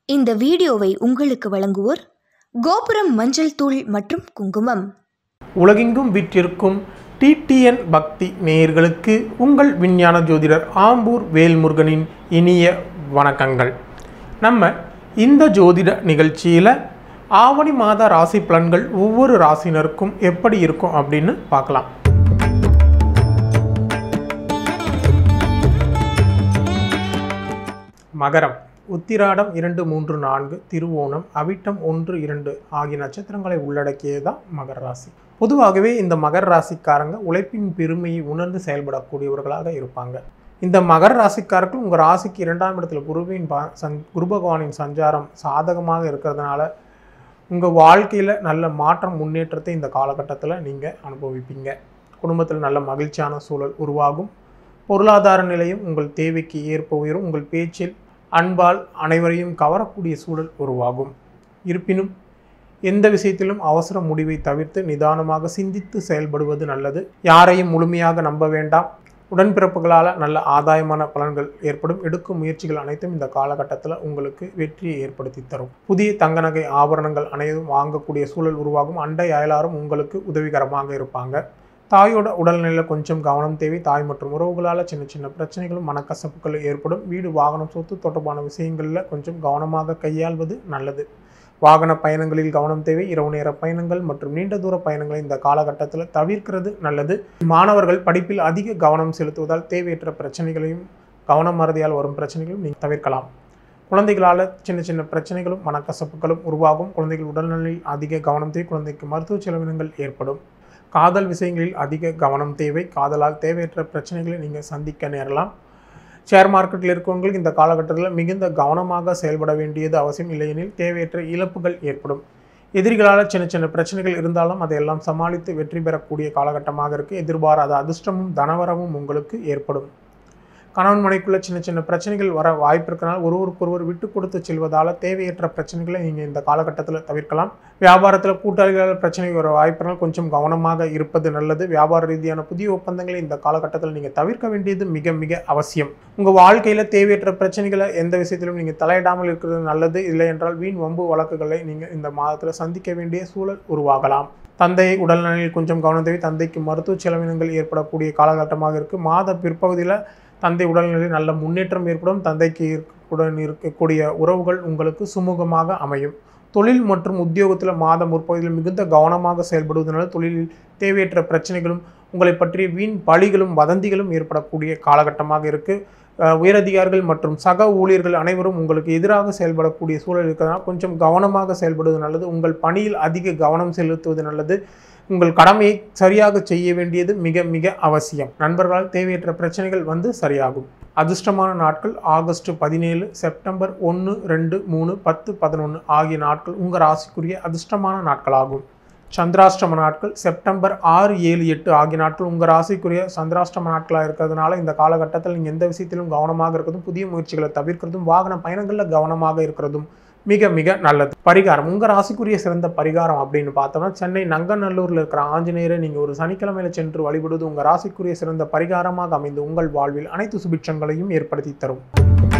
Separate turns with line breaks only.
இந்த வீடியோவை உங்களுக்கு வழங்குவோர் கோபுரம் மஞ்சள் தூள் மற்றும் குங்குமம்
உலகெங்கும் வீற்றிருக்கும் டிடிஎன் பக்தி நேயர்களுக்கு உங்கள் விஞ்ஞான ஜோதிடர் ஆம்பூர் வேல்முருகனின் இனிய வணக்கங்கள் நம்ம இந்த ஜோதிட நிகழ்ச்சியில் ஆவணி மாத ராசி பலன்கள் ஒவ்வொரு ராசினருக்கும் எப்படி இருக்கும் அப்படின்னு பார்க்கலாம் மகரம் உத்திராடம் இரண்டு மூன்று நான்கு திருவோணம் அவிட்டம் ஒன்று இரண்டு ஆகிய நட்சத்திரங்களை உள்ளடக்கியதுதான் மகர ராசி பொதுவாகவே இந்த மகர ராசிக்காரங்க உழைப்பின் பெருமையை உணர்ந்து செயல்படக்கூடியவர்களாக இருப்பாங்க இந்த மகர ராசிக்காரர்கள் உங்கள் ராசிக்கு இரண்டாம் இடத்துல குருவின் பா சன் குரு பகவானின் சஞ்சாரம் சாதகமாக இருக்கிறதுனால உங்கள் வாழ்க்கையில் நல்ல மாற்றம் முன்னேற்றத்தை இந்த காலகட்டத்தில் நீங்கள் அனுபவிப்பீங்க குடும்பத்தில் நல்ல மகிழ்ச்சியான சூழல் உருவாகும் பொருளாதார நிலையும் உங்கள் தேவைக்கு ஏற்ப உயரும் உங்கள் பேச்சில் அன்பால் அனைவரையும் கவரக்கூடிய சூழல் உருவாகும் இருப்பினும் எந்த விஷயத்திலும் அவசர முடிவை தவிர்த்து நிதானமாக சிந்தித்து செயல்படுவது நல்லது யாரையும் முழுமையாக நம்ப வேண்டாம் உடன்பிறப்புகளால் நல்ல ஆதாயமான பலன்கள் ஏற்படும் எடுக்கும் முயற்சிகள் அனைத்தும் இந்த காலகட்டத்தில் உங்களுக்கு வெற்றியை ஏற்படுத்தி தரும் புதிய தங்க நகை ஆபரணங்கள் அனைத்தும் வாங்கக்கூடிய சூழல் உருவாகும் அண்டை அயலாரும் உங்களுக்கு உதவிகரமாக இருப்பாங்க தாயோட உடல்நிலையில் கொஞ்சம் கவனம் தேவை தாய் மற்றும் உறவுகளால் சின்ன சின்ன பிரச்சனைகளும் மனக்கசப்புகள் ஏற்படும் வீடு வாகனம் சொத்து தொடர்பான விஷயங்களில் கொஞ்சம் கவனமாக கையாள்வது நல்லது வாகன பயணங்களில் கவனம் தேவை இரவு நேர பயணங்கள் மற்றும் நீண்ட தூர பயணங்களை இந்த காலகட்டத்தில் தவிர்க்கிறது நல்லது மாணவர்கள் படிப்பில் அதிக கவனம் செலுத்துவதால் தேவையற்ற பிரச்சனைகளையும் கவனம் மறதியால் வரும் பிரச்சனைகளையும் நீங்கள் தவிர்க்கலாம் குழந்தைகளால் சின்ன சின்ன பிரச்சனைகளும் மனக்கசப்புகளும் உருவாகும் குழந்தைகள் உடல்நிலையில் அதிக கவனம் தேவை குழந்தைக்கு மருத்துவ செலவினங்கள் ஏற்படும் காதல் விஷயங்களில் அதிக கவனம் தேவை காதலால் தேவையற்ற பிரச்சனைகளை நீங்கள் சந்திக்க நேரலாம் ஷேர் மார்க்கெட்டில் இருக்கவங்களுக்கு இந்த காலகட்டத்தில் மிகுந்த கவனமாக செயல்பட வேண்டியது அவசியம் இல்லையெனில் தேவையற்ற இழப்புகள் ஏற்படும் எதிரிகளால் சின்ன சின்ன பிரச்சனைகள் இருந்தாலும் அதையெல்லாம் சமாளித்து வெற்றி பெறக்கூடிய காலகட்டமாக இருக்குது எதிர்பாராத அதிர்ஷ்டமும் தனவரமும் உங்களுக்கு ஏற்படும் கணவன் மனைக்குள்ள சின்ன சின்ன பிரச்சனைகள் வர வாய்ப்பு இருக்கனால ஒருவருக்கொருவர் விட்டு கொடுத்து செல்வதால் தேவையற்ற பிரச்சனைகளை நீங்கள் இந்த காலகட்டத்தில் தவிர்க்கலாம் வியாபாரத்தில் கூட்டாளிகளால் பிரச்சனை வர வாய்ப்புனால் கொஞ்சம் கவனமாக இருப்பது நல்லது வியாபார ரீதியான புதிய ஒப்பந்தங்களை இந்த காலகட்டத்தில் நீங்கள் தவிர்க்க வேண்டியது மிக மிக அவசியம் உங்கள் வாழ்க்கையில் தேவையற்ற பிரச்சனைகளை எந்த விஷயத்திலும் நீங்கள் தலையிடாமல் இருக்கிறது நல்லது இல்லை என்றால் வீண் வம்பு வழக்குகளை நீங்கள் இந்த மாதத்தில் சந்திக்க வேண்டிய சூழல் உருவாகலாம் தந்தை உடல்நலையில் கொஞ்சம் கவனம் தேவை தந்தைக்கு மருத்துவ செலவினங்கள் ஏற்படக்கூடிய காலகட்டமாக இருக்குது மாத பிற்பகுதியில் தந்தை உடல்நிலையில் நல்ல முன்னேற்றம் ஏற்படும் தந்தைக்கு உடன் இருக்கக்கூடிய உறவுகள் உங்களுக்கு சுமூகமாக அமையும் தொழில் மற்றும் உத்தியோகத்தில் மாத முற்பகுதியில் மிகுந்த கவனமாக செயல்படுவதனால தொழிலில் தேவையற்ற பிரச்சனைகளும் உங்களை பற்றிய வீண் பழிகளும் வதந்திகளும் ஏற்படக்கூடிய காலகட்டமாக இருக்குது உயரதிகாரிகள் மற்றும் சக ஊழியர்கள் அனைவரும் உங்களுக்கு எதிராக செயல்படக்கூடிய சூழல் இருக்கிறதுனால கொஞ்சம் கவனமாக செயல்படுவது நல்லது உங்கள் பணியில் அதிக கவனம் செலுத்துவது நல்லது உங்கள் கடமையை சரியாக செய்ய வேண்டியது மிக மிக அவசியம் நண்பர்களால் தேவையற்ற பிரச்சனைகள் வந்து சரியாகும் அதிர்ஷ்டமான நாட்கள் ஆகஸ்ட் பதினேழு செப்டம்பர் ஒன்று ரெண்டு மூணு பத்து பதினொன்று ஆகிய நாட்கள் உங்கள் ராசிக்குரிய அதிர்ஷ்டமான நாட்களாகும் சந்திராஷ்டம நாட்கள் செப்டம்பர் ஆறு ஏழு எட்டு ஆகிய நாட்கள் உங்கள் ராசிக்குரிய சந்திராஷ்டம நாட்களாக இருக்கிறதுனால இந்த காலகட்டத்தில் நீங்கள் எந்த விஷயத்திலும் கவனமாக இருக்கிறதும் புதிய முயற்சிகளை தவிர்க்கிறதும் வாகன பயணங்களில் கவனமாக இருக்கிறதும் மிக மிக நல்லது பரிகாரம் உங்கள் ராசிக்குரிய சிறந்த பரிகாரம் அப்படின்னு பார்த்தோம்னா சென்னை நங்கநல்லூரில் இருக்கிற ஆஞ்சநேயரை நீங்கள் ஒரு சனிக்கிழமையில சென்று வழிபடுவது உங்கள் ராசிக்குரிய சிறந்த பரிகாரமாக அமைந்து உங்கள் வாழ்வில் அனைத்து சுபிட்சங்களையும் ஏற்படுத்தி தரும்